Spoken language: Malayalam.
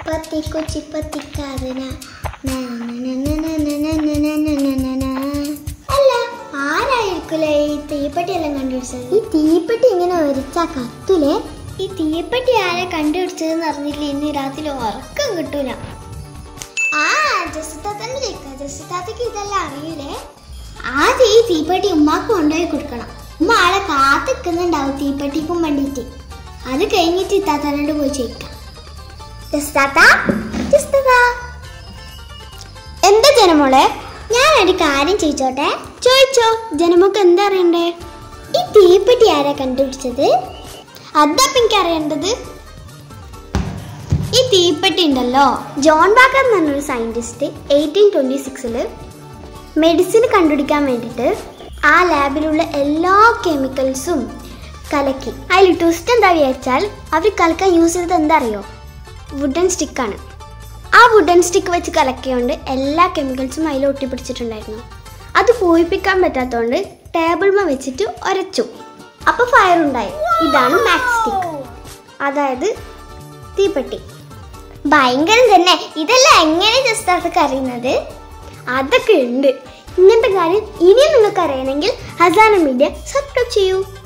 പത്തിക്കു ചിപ്പത്തിക്കാതിന അല്ല ആരായിരിക്കൂലേ ഈ തീപ്പെട്ടി എല്ലാം കണ്ടുപിടിച്ചത് ഈ തീപ്പെട്ടി ഇങ്ങനെ ഒരിച്ചാ കത്തൂലേ ഈ തീപ്പെട്ടി ആരെ കണ്ടുപിടിച്ചതെന്ന് അറിഞ്ഞില്ല ഇന്ന് രാത്രി ഉറക്കം കിട്ടൂല ആ ജസിത്താത്തന്നെ ചോദിക്കാം ജസിത്താത്തക്ക് ഇതെല്ലാം അറിയൂലേ ആദ്യം ഈ തീപ്പെട്ടി ഉമ്മാക്ക് കൊണ്ടുപോയി കൊടുക്കണം ഉമ്മ ആളെ കാത്തിക്കുന്നുണ്ടാവും തീപ്പെട്ടിക്കും വേണ്ടിയിട്ട് അത് കഴിഞ്ഞിട്ട് ഇത്താത്തനോട് പോയി ചോദിക്കാം ജസിത്താത്ത ജസിത്താത്ത എന്താ ജനമോളെ ഞാനൊരു കാര്യം ചോദിച്ചോട്ടെ ചോദിച്ചോ ജനമോക്ക് എന്താ അറിയണ്ടേ ഈ തീപ്പെട്ടി ആരാ കണ്ടുപിടിച്ചത് അതാ എനിക്ക് അറിയേണ്ടത് ഈ തീപ്പെട്ടി ഉണ്ടല്ലോ ജോൺ ബാക്കർ എന്ന് പറഞ്ഞൊരു സയൻറ്റിസ്റ്റ് എയ്റ്റീൻ ട്വൻറ്റി സിക്സിൽ മെഡിസിൻ കണ്ടുപിടിക്കാൻ വേണ്ടിയിട്ട് ആ ലാബിലുള്ള എല്ലാ കെമിക്കൽസും കലക്കി അതിൽ ട്വിസ്റ്റ് എന്താ വിചാരിച്ചാൽ അവർ കലക്കാൻ യൂസ് ചെയ്തത് എന്താ അറിയോ വുഡൻ സ്റ്റിക്കാണ് ആ വുഡൻ സ്റ്റിക്ക് വെച്ച് കലക്കിയോണ്ട് എല്ലാ കെമിക്കൽസും അതിൽ ഒട്ടിപ്പിടിച്ചിട്ടുണ്ടായിരുന്നു അത് പൂയിപ്പിക്കാൻ പറ്റാത്തതുകൊണ്ട് ടേബിൾമ വെച്ചിട്ട് ഒരച്ചു അപ്പോൾ ഫയർ ഉണ്ടായി ഇതാണ് മാക്സ് സ്റ്റിക്ക് അതായത് തീപ്പെട്ടി ഭയങ്കരം തന്നെ ഇതെല്ലാം എങ്ങനെ ജസ്റ്റ് അറിയുന്നത് അതൊക്കെ ഉണ്ട് ഇങ്ങനത്തെ കാര്യം ഇനിയും നിങ്ങൾക്ക് അറിയണമെങ്കിൽ ഹസാന മീഡിയ സബ്സ്ക്രൈബ് ചെയ്യൂ